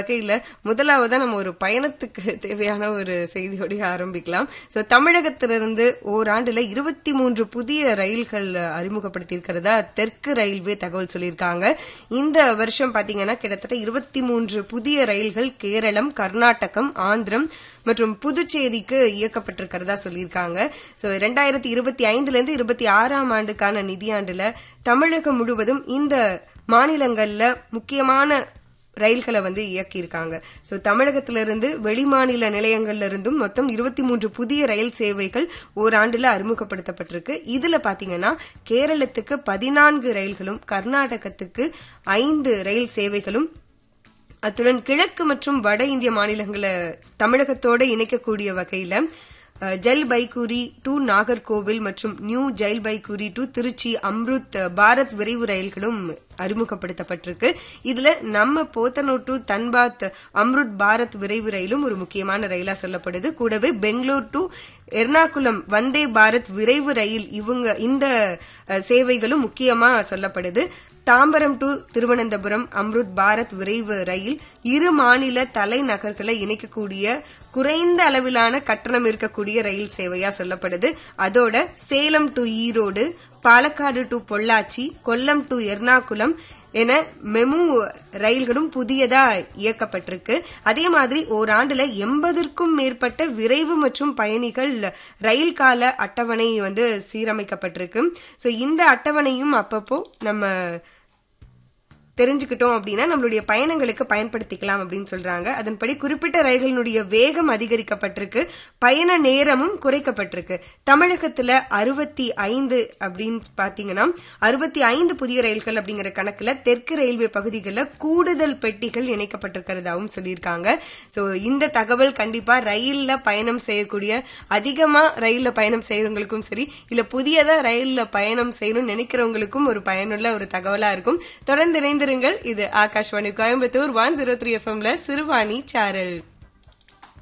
வகையில முதலாவதா நம்ம ஒரு பயணத்துக்கு தேவையான ஒரு செய்தியோடய ஆரம்பிக்கலாம் சோ தமிழகத்திலிருந்து ஓராண்டுல இருபத்தி மூன்று புதிய ரயில்கள் அறிமுகப்படுத்தி இருக்கிறதா தெற்கு ரயில்வே தகவல் சொல்லியிருக்காங்க இந்த வருஷம் பாத்தீங்கன்னா கிட்டத்தட்ட இருபத்தி மூன்று புதிய ரயில்கள் கேரளம் கர்நாடகம் ஆந்திரம் மற்றும் புதுச்சேரிக்கு இயக்கப்பட்டிருக்கிறதா சொல்லியிருக்காங்க சோ ரெண்டாயிரத்தி இருபத்தி ஐந்துல இருந்து இருபத்தி ஆறாம் ஆண்டுக்கான நிதியாண்டுல தமிழகம் முழுவதும் இந்த மாநிலங்கள்ல முக்கியமான ரயில்களை வந்து இயக்கியிருக்காங்க ஸோ தமிழகத்திலிருந்து வெளிமாநில நிலையங்கள்ல இருந்தும் மொத்தம் இருபத்தி மூன்று புதிய ரயில் சேவைகள் ஓராண்டுல அறிமுகப்படுத்தப்பட்டிருக்கு இதுல பாத்தீங்கன்னா கேரளத்துக்கு பதினான்கு ரயில்களும் கர்நாடகத்துக்கு ஐந்து ரயில் சேவைகளும் அத்துடன் கிழக்கு மற்றும் வட இந்திய மாநிலங்களை தமிழகத்தோட இணைக்கக்கூடிய வகையில அஹ், ஜல்பைகுரி டு நாகர்கோவில் மற்றும் நியூ ஜல்பைகுரி டு திருச்சி அம்ருத் பாரத் விரைவு ரயில்களும் அறிமுகப்படுத்தப்பட்டிருக்கு இதுல நம்ம போத்தனூர் டு தன்பாத் அம்ருத் பாரத் விரைவு ரயிலும் ஒரு முக்கியமான ரயிலா சொல்லப்படுது கூடவே பெங்களூர் டு எர்ணாகுளம் வந்தே பாரத் விரைவு ரயில் இவங்க இந்த அஹ், சேவைகளும் முக்கியமா சொல்லப்படுது தாம்பரம் டு திருவனந்தபுரம் அம்ருத் பாரத் விரைவு ரயில் இரு மாநில தலைநகர்களை இணைக்கக்கூடிய குறைந்த அளவிலான கட்டணம் இருக்கக்கூடிய ரயில் சேவையா சொல்லப்படுது அதோட Salem to Erode Palakkad to Pollachi Kollam to Ernakulam என மெமு ரயில்களும் புதியதா இயக்கப்பட்டிருக்கு அதே மாதிரி ஓராண்டுல எண்பதற்கும் மேற்பட்ட விரைவு மற்றும் பயணிகள் ரயில் கால அட்டவணை வந்து சீரமைக்கப்பட்டிருக்கு சோ இந்த அட்டவணையும் அப்பப்போ நம்ம தெரிஞ்சுக்கிட்டோம் அப்படின்னா நம்மளுடைய பயணங்களுக்கு பயன்படுத்திக்கலாம் அப்படின்னு சொல்றாங்க அதன்படி குறிப்பிட்ட ரயில்களினுடைய வேகம் அதிகரிக்கப்பட்டிருக்கு பயண நேரமும் குறைக்கப்பட்டிருக்கு தமிழகத்துல அறுபத்தி ஐந்து அப்படின்னு பாத்தீங்கன்னா அறுபத்தி ஐந்து புதிய ரயில்கள் அப்படிங்கிற கணக்குல தெற்கு ரயில்வே பகுதிகளில் கூடுதல் பெட்டிகள் இணைக்கப்பட்டிருக்கிறதாவும் சொல்லியிருக்காங்க சோ இந்த தகவல் கண்டிப்பா ரயில்ல பயணம் செய்யக்கூடிய அதிகமா ரயில்ல பயணம் செய்யறவங்களுக்கும் சரி இல்ல புதியதா ரயில்ல பயணம் செய்யணும்னு நினைக்கிறவங்களுக்கும் ஒரு பயனுள்ள ஒரு தகவலா இருக்கும் தொடர்ந்து இணைந்திருங்கள் இது Akashvani Coimbatore one zero three எஃப்எம்ல சிறுவாணி சாரல்